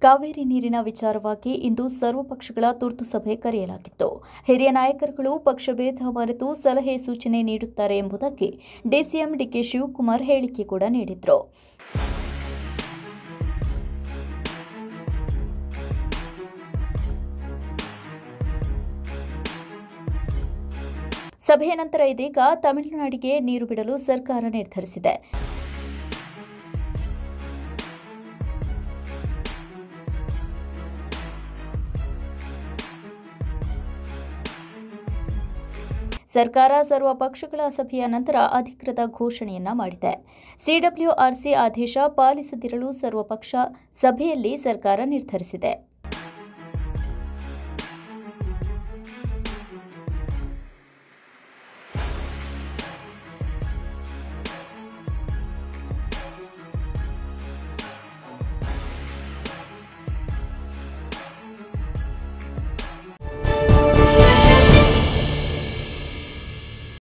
ಕಾವೇರಿ ನೀರಿನ ವಿಚಾರವಾಗಿ ಇಂದು ಸರ್ವಪಕ್ಷಗಳ ತುರ್ತು ಸಭೆ ಕರೆಯಲಾಗಿತ್ತು ಹಿರಿಯ ನಾಯಕರುಗಳು ಪಕ್ಷಭೇದ ಮರೆತು ಸಲಹೆ ಸೂಚನೆ ನೀಡುತ್ತಾರೆ ಎಂಬುದಕ್ಕೆ ಡಿಸಿಎಂ ಡಿಕೆ ಶಿವಕುಮಾರ್ ಹೇಳಿಕೆ ಕೂಡ ನೀಡಿದ್ರು ಸಭೆಯ ನಂತರ ಇದೀಗ ತಮಿಳುನಾಡಿಗೆ ನೀರು ಬಿಡಲು ಸರ್ಕಾರ ನಿರ್ಧರಿಸಿದೆ ಸರ್ಕಾರ ಸರ್ವ ಪಕ್ಷಗಳ ಸಭೆಯ ನಂತರ ಅಧಿಕೃತ ಘೋಷಣೆಯನ್ನ ಮಾಡಿದೆ ಸಿಡಬ್ಲ್ಯೂಆರ್ಸಿ ಆದೇಶ ಪಾಲಿಸದಿರಲು ಸರ್ವಪಕ್ಷ ಸಭೆಯಲ್ಲಿ ಸರ್ಕಾರ ನಿರ್ಧರಿಸಿದೆ